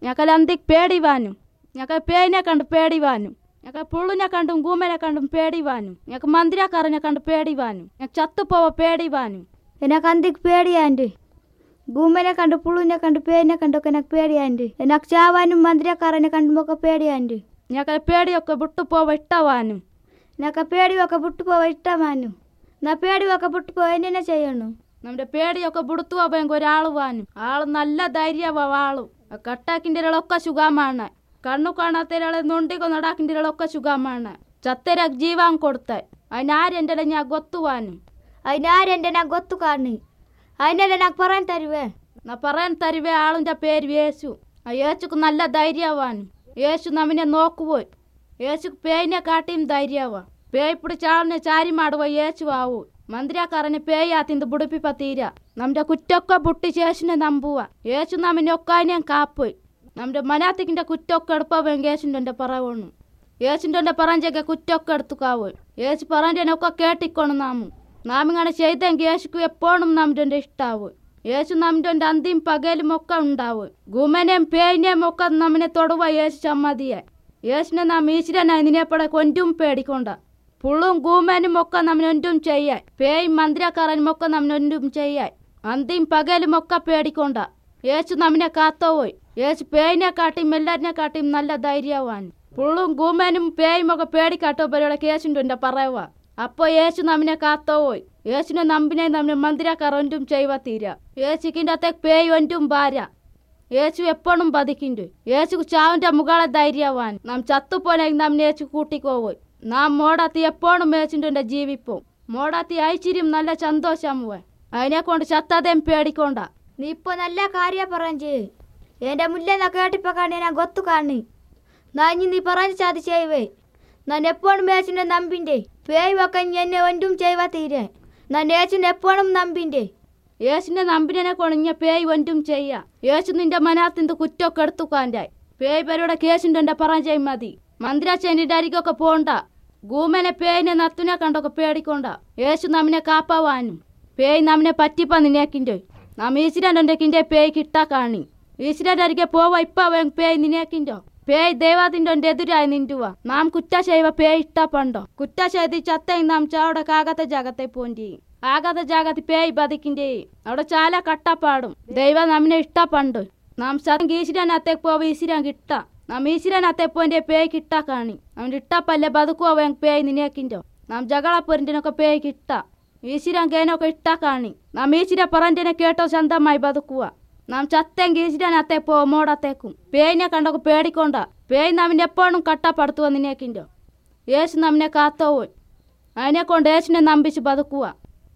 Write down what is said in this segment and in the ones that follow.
ഞക്കൽ അന്തിക്ക് പേടിവാനും ഞക്ക പേയിനെ കണ്ട് പേടിവാനും ഞക്ക പുള്ളിനെ കണ്ടും ഗൂമനെ കണ്ടും പേടിവാനും ഞക്ക് മന്ദിരക്കാരനെ കണ്ട് പേടിവാനും ഞക്ക് ചത്തുപോവ പേടിവാനും എനക്ക് അന്തിക്ക് പേടിയാണ്ട് ഭൂമിനെ കണ്ട് പുളുവിനെ കണ്ട് പേരിനെ കണ്ടൊക്കെ എനിക്ക് പേടിയാണ്ട് എനക്ക് ചാവാനും മന്ദിരക്കാരനെ കണ്ടുമൊക്കെ പേടിയാണ്ട് ഞക്ക പേടിയൊക്കെ വിട്ടുപോവ ഇട്ടവാനും నాకు పేడి ఒక బుట్టు పోవ ఇష్టమాను నా పేడి ఒక బుట్టు పోవ എന്നെ ചെയ്യണു നമ്മുടെ പേടിയൊക്കെ വിടുത്തു പോയെങ്കിൽ ഒരാൾ വാനും ആള് നല്ല ധൈര്യവാ ആളും കട്ടാക്കിൻ്റെ ഇരളൊക്കെ സുഖമാണ് കണ്ണു കാണാത്ത ഇരളെ നൊണ്ടിക്കൊ നടാക്കിൻ്റെ ഇരളൊക്കെ സുഖമാണ് ചത്തര ജീവാൻ കൊടുത്ത അതിനാരെൻ്റെ ഞാൻ ಗೊತ್ತುവാനും അതിനാരെൻ്റെ నాకు ಗೊತ್ತು ಕಾಣಿ അതിനല്ലേ నాకు പറയാൻ തരുവേ നാ പറയാൻ തരുവേ ആളിൻ്റെ പേര് യേശു ആ യേശുക്ക് നല്ല ധൈര്യവാനും യേശു നമ്മനെ നോക്കുപോയി യേശുക്ക് പേയിനെ കാട്ടിയും ധൈര്യവാ പേയ് പിടിച്ച ആളിനെ ചാരി മാടുവോ യേശു ആവൂ മന്ത്രിയാക്കാരനെ പേയാത്തിന്ത് ബുടിപ്പിപ്പ തീര നമ്മുടെ കുറ്റൊക്കെ പൊട്ടി യേശുനെ നമ്പുക യേശു നമ്മനെ ഒക്കാനെയും കാപ്പോയി നമ്മുടെ മനാത്തിക്കിൻ്റെ കുറ്റൊക്കെ എടുപ്പവൻ യേശുൻ്റെ പറവണു യേശുൻ്റെ പറഞ്ഞൊക്കെ കുറ്റൊക്കെ എടുത്തുക്കാവോ യേശു പറഞ്ഞൊക്കെ കേട്ടിക്കോണം നാമും നാമിങ്ങനെ ചെയ്തെങ്കിൽ യേശുക്ക് എപ്പോഴും നമ്മുടെ ഇഷ്ടാവും യേശു നമ്മുടെ അന്തിയും പകലും ഒക്കെ ഉണ്ടാവും ഗുമനെയും പേയിനെയും ഒക്കെ നമ്മനെ തൊടുവ യേശു ചമ്മതിയെ യേശുനെ നാം ഈശ്വരനായി നിന്നെപ്പടെ കൊഞ്ചും പേടിക്കൊണ്ട പുള്ളും ഗൂമനും ഒക്കെ നമ്മനൊന്തും ചെയ്യാൻ പേയും മന്ത്രിക്കാരനും ഒക്കെ നമ്മനൊന്തും ചെയ്യാൻ അന്തിയും പകലും ഒക്കെ പേടിക്കൊണ്ട യേശു നമ്മനെ കാത്തോപോയി യേശു പേയിനെ കാട്ടിയും എല്ലാരിനെ കാട്ടിയും നല്ല ധൈര്യവാൻ പുള്ളും ഗൂമനും പേയും ഒക്കെ പേടിക്കാട്ടോ പരിപാടി യേശുൻ്റെ പറയുക അപ്പോൾ യേശു നമ്മനെ കാത്തോപോയി യേശുനെ നമ്പിനെ നമ്മെ മന്ദിരക്കാർ ഒന്തും ചെയ്യുക തീര യേശുക്കിൻ്റെ അത്തേക്ക് പേയ് ഒന്തും ഭാര യേശു എപ്പോഴും പതിക്കുണ്ട് യേശു ചാവിന്റെ മുകളെ ധൈര്യവാൻ നാം ചത്തുപോലെ നാം യേശു കൂട്ടിക്കോപോയി നാം മോടാത്തി എപ്പോഴും യേശുൻ്റെ ജീവിപ്പോ മോടാത്തി ഐശ്വര്യം നല്ല സന്തോഷമുവേ അതിനെ കൊണ്ട് ചത്താതേം പേടിക്കൊണ്ട നീ ഇപ്പൊ നല്ല കാര്യ പറഞ്ഞ് എൻ്റെ മുല്ലേ നാ കേട്ടിപ്പോ കാണി ഞാൻ ಗೊತ್ತು കാണി നാ ഇനി നീ പറഞ്ഞ ചാതി ചെയ്യുവേ ഞാൻ എപ്പോഴും യേശുനെ നമ്പിൻ്റെ പേയ് ഒക്കെ എന്നെ ഒന്തും ചെയ്യുക തീരെ ഞാൻ യേശുനെ എപ്പോഴും നമ്പിൻ്റെ യേശുവിനെ നമ്പിനെ കൊണിഞ്ഞ പേയ് ഒന്തും ചെയ്യ യേശു നിന്റെ മനാത്തിന്റെ കുറ്റമൊക്കെ എടുത്തുക്കാൻ്റെ പേയ് പേരുടെ കേസിൻ്റെ പറ ചെയ് മതി മന്ദിരാച്ചേൻ്റെ അരികൊക്കെ പോണ്ട ഗൂമനെ പേയിനെ നത്തുനെ കണ്ടൊക്കെ പേടിക്കൊണ്ട യേശു നമ്മനെ കാപ്പാവാനും പേയ് നമ്മനെ പറ്റിപ്പ നിന്നേക്കിൻ്റെ നാം ഈശ്വരൻ്റെ കിൻ്റെ പേയ് കിട്ടാ കാണി ഈശ്വരൻ്റെ അരികെ പോവാ ഇപ്പ അവൻ പേയ് നിന്നേക്കിൻ്റെ പേയ് ദൈവത്തിൻ്റെ എതിരായി നിന്റുക നാം കുറ്റ ചെയ്വ പേയ് ഇഷ്ടപ്പണ്ടോ കുറ്റ ചെയ്ത് ചത്തേ നാം ചാവിടെ കാകത്തെ ജാഗത്തെ പോണ്ടി ആകാത്ത ജാഗത്ത് പേയ് ബതിക്കിൻ്റെ അവിടെ ചാല കട്ടപ്പാടും ദൈവം നമ്മനെ ഇഷ്ടപ്പണ്ട് നാം സത്യം ഈശ്വരനത്തേക്ക് പോവ ഈശ്വരൻ കിട്ട നാം ഈശ്വരനത്തെ പോൻ്റെ പേയ് കിട്ടാ കാണി അവൻ്റെ ഇട്ടപ്പല്ലേ ബതുക്കുവോ അവൻ പേയ് നിനക്കിൻ്റെ നാം ജകളപ്പൊരിൻ്റെനൊക്കെ പേയ് കിട്ട ഈശ്വരൻ കേനൊക്കെ ഇട്ടാ കാണി നാം ഈശ്വര പറൻ്റെ കേട്ടോ സ്വന്തമായി ബതുക്കുക നാം ചത്തെങ്കിൽ ഈശ്വരനത്തെ പോ മോടത്തേക്കും പേയിനെ കണ്ടൊക്കെ പേടിക്കൊണ്ട പേയ് നമ്മിൻ്റെ എപ്പോഴും കട്ടപ്പെടുത്തുക നിനക്കിൻ്റെ യേശു നമ്മനെ കാത്തോവും അതിനെ കൊണ്ട് യേശുവിനെ നമ്പിച്ച് ബതുക്കുക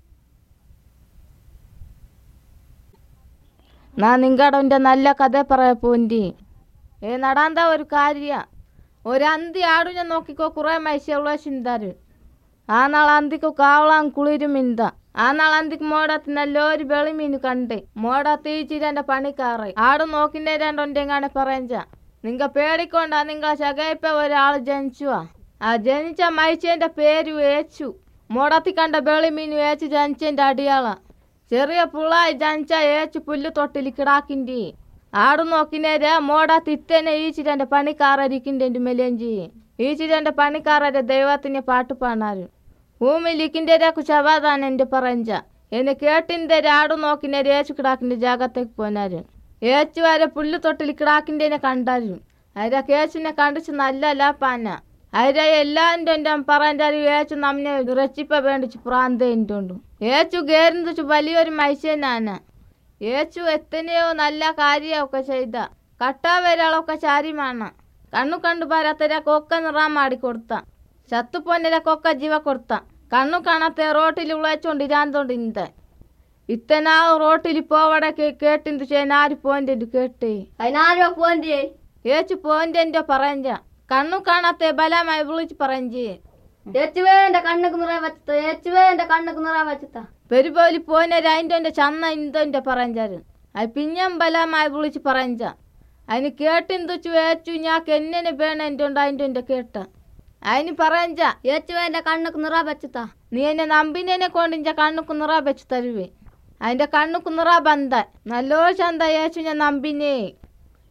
നാ നിങ്ങടെ നല്ല കഥ പറയാ പോന്റി ഏ നടാന്ത ഒരു കാര്യ ഒരു അന്തി ആടു ഞാൻ നോക്കിക്കോ കുറെ മൈശയുള്ള ചിന്താര് ആ നാളെ അന്തിക്ക് കാവളാൻ കുളിരും ഇന്ത ആ നാളെ അന്തിക്ക് മോടത്ത് നല്ലൊരു വെളിമീൻ കണ്ട് മോട തീച്ചിട്ട് എൻ്റെ പണിക്കാറ് ആട് നോക്കിൻ്റെ രണ്ടൊണ്ടെങ്ങാണ് പറയഞ്ച നിങ്ങ പേടിക്കൊണ്ടാ നിങ്ങളെ ചകയപ്പ ഒരാൾ ജനിച്ചുവാ ആ ജനിച്ച മൈച്ചേൻ്റെ പേര് വേച്ചു മോടത്തി കണ്ട വെളിമീൻ വേച്ച് ജനിച്ചതിൻ്റെ അടിയാളാ ചെറിയ പുള്ളായി ജനിച്ച ഏച്ചു പുല്ല് തൊട്ടിൽ കിടാക്കിൻ്റെ ആട് നോക്കിനേരെ മോട തിത്തനെ ഈച്ചിരൻ്റെ പണിക്കാരരിക്കിൻ്റെ മെലഞ്ചി ഈച്ചിരൻ്റെ പണിക്കാരരെ ദൈവത്തിനെ പാട്ട് പാണാറ് ഭൂമിയിലിക്കിൻ്റെ കുശവാദാൻ എൻ്റെ പറഞ്ച എന്നെ കേട്ടിൻ്റെ ആട് നോക്കിനേരെ ഏച്ചു കിടാക്കിൻ്റെ ജാഗത്തേക്ക് പോനാര് ഏച്ചു വരെ പുല്ല് തൊട്ടിൽ കിടാക്കിൻ്റെ കണ്ടാര് അതിരെ കേച്ചിനെ കണ്ടിച്ച് നല്ല പാന അതിരെ എല്ലാൻ്റെ എൻ്റെ പറൻ്റെ ഏച്ചു നമ്മെ റച്ചിപ്പ വേണ്ടിച്ച് പ്രാന്തേണ്ടുണ്ട് ഏച്ചു ഗേരുന്നു വലിയൊരു മത്സ്യനാണ് ഏച്ചു എത്തനെയോ നല്ല കാര്യമൊക്കെ ചെയ്ത കട്ടാവരളൊക്കെ ചാരിമാണ് കണ്ണു കണ്ടു പാരാത്തര കൊക്ക നിറാൻ മാടിക്കൊടുത്ത ചത്തുപോന്നര കൊക്ക ജീവ കൊടുത്ത കണ്ണു കാണാത്ത റോട്ടിൽ ഉളച്ചോണ്ട് ഇരാന്തോണ്ട് ഇന്ത ഇത്തനാ റോട്ടിൽ പോവടെ കേട്ടിന്തു ചെയ്യാൻ ആര് പോൻ്റെ കേട്ടേ അതിനാരോ പോൻ്റെ ഏച്ചു പോൻ്റെ പറഞ്ച കണ്ണു കാണാത്ത ബലമായി വിളിച്ച് പറഞ്ചേ ഏച്ചുവേ എൻ്റെ കണ്ണുക്ക് നിറയെ വെച്ചത്ത ഏച്ചുവേ എൻ്റെ കണ്ണുക്ക് നിറയെ വെച്ചത്ത പെരുപോലി പോനൊരു അതിൻ്റെ ചന്ന ഇന്തൊൻ്റെ പറഞ്ചാര് അത് പിഞ്ഞം ബലമായി വിളിച്ച് പറഞ്ച അതിന് കേട്ടിന്തുച്ചു വേച്ചു ഞാക്ക് എന്നെ വേണം എൻ്റെ ഉണ്ട് അതിൻ്റെ ഉണ്ട് കേട്ട അതിന് പറഞ്ച ഏച്ചുവേ എൻ്റെ കണ്ണുക്ക് നിറയെ വെച്ചത്ത നീ എന്നെ നമ്പിനെ കൊണ്ട് ഇഞ്ച കണ്ണുക്ക് നിറ വെച്ച് തരുവേ അതിൻ്റെ കണ്ണുക്ക് നിറ ബന്ധ നല്ലോ ചന്ത ഏച്ചു ഞാൻ നമ്പിനെ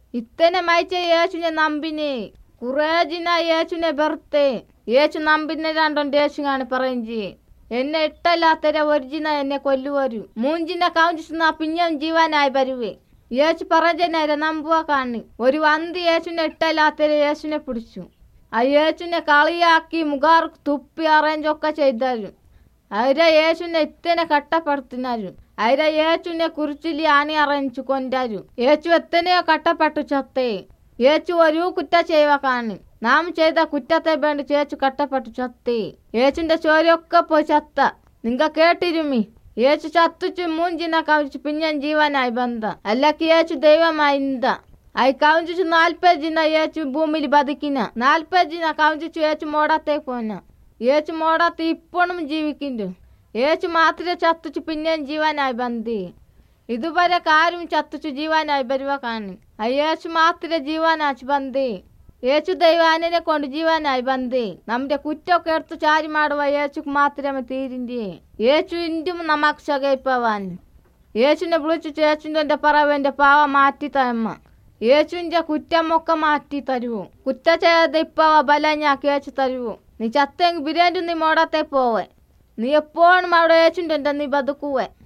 ഇത്തനെ മയച്ച യേശുനെ നമ്പിനെ കുറേ ജിന യേശുനെ ബെർത്തെ യേശു നമ്പിനെ രണ്ടോണ്ട് യേശുങ്ങാണ് പറയും എന്നെ ഇട്ടല്ലാത്തര ഒരിജിന എന്നെ കൊല്ലുവരു മൂഞ്ചിനെ കൗഞ്ചിച്ചുന്ന പിഞ്ഞം ജീവനായി വരുവേ യേശു പറഞ്ഞേരെ നമ്പുക കാണി ഒരു വന്തി യേശുനെ ഇട്ടല്ലാത്തര യേശുനെ പിടിച്ചു ആ യേശുനെ കളിയാക്കി മുഖാർ തുപ്പി അറേഞ്ചൊക്കെ ചെയ്താലും അവരെ യേശുനെ ഇത്തനെ കട്ടപ്പെടുത്തിനാരും അവരെ യേശുനെ കുറിച്ചില്ലി ആണി അറയിച്ചു കൊണ്ടാരും യേശു എത്തനെയോ കട്ടപ്പെട്ടു ചത്തേ യേശു ഒരു കുറ്റ ചെയ്യുക കാണി നാം ചെയ്ത കുറ്റത്തെ വേണ്ടി ചേച്ചു കട്ടപ്പെട്ടു ചത്തേ യേശുന്റെ ചോരയൊക്കെ പോയി ചത്ത നിങ്ങ കേട്ടിരുമി യേശു ചത്തുച്ചു മൂഞ്ചിന കവിച്ചു പിഞ്ഞൻ ജീവനായി ബന്ധ അല്ലക്ക് യേശു ദൈവമായി ഇന്ത അയി കവിഞ്ചു നാൽപ്പത് ജിന യേശു ഭൂമിയിൽ ബതിക്കിന നാൽപ്പത് ജിന കവിഞ്ചു യേശു മോടത്തേക്ക് പോന യേശു മോടത്ത് ഇപ്പോഴും ജീവിക്കുന്നുണ്ട് യേശു മാത്രമേ ചത്തുച്ചു പിന്നെയും ജീവനായി ബന്ധി ഇതുവരെ കാരും ചത്തുച്ചു ജീവനായി വരുവ കാണി ആ യേശു മാത്രമേ ജീവനാച്ച് ബന്ധി യേശു ദൈവാനെ കൊണ്ട് ജീവനായി ബന്ധി നമ്മുടെ കുറ്റമൊക്കെ എടുത്ത് ചാരി മാടുവ യേശുക്ക് മാത്രമേ തീരിൻ്റെ യേശു ഇന്റും നമുക്ക് സകയിപ്പവാൻ യേശുവിനെ വിളിച്ചു യേശുൻ്റെ പറവൻ്റെ പാവ മാറ്റി തമ്മ യേശുവിൻ്റെ കുറ്റമൊക്കെ മാറ്റി തരുവോ കുറ്റ ചെയ്ത് ഇപ്പവ ബലഞ്ഞാക്കി യേശു തരുവോ നീ ചത്തെങ്കിൽ ബിരിയാണി നീ മോടത്തെ പോവേ നീ എപ്പോഴും അവിടെ യേശുൻ്റെ നീ ബതുക്കുവേ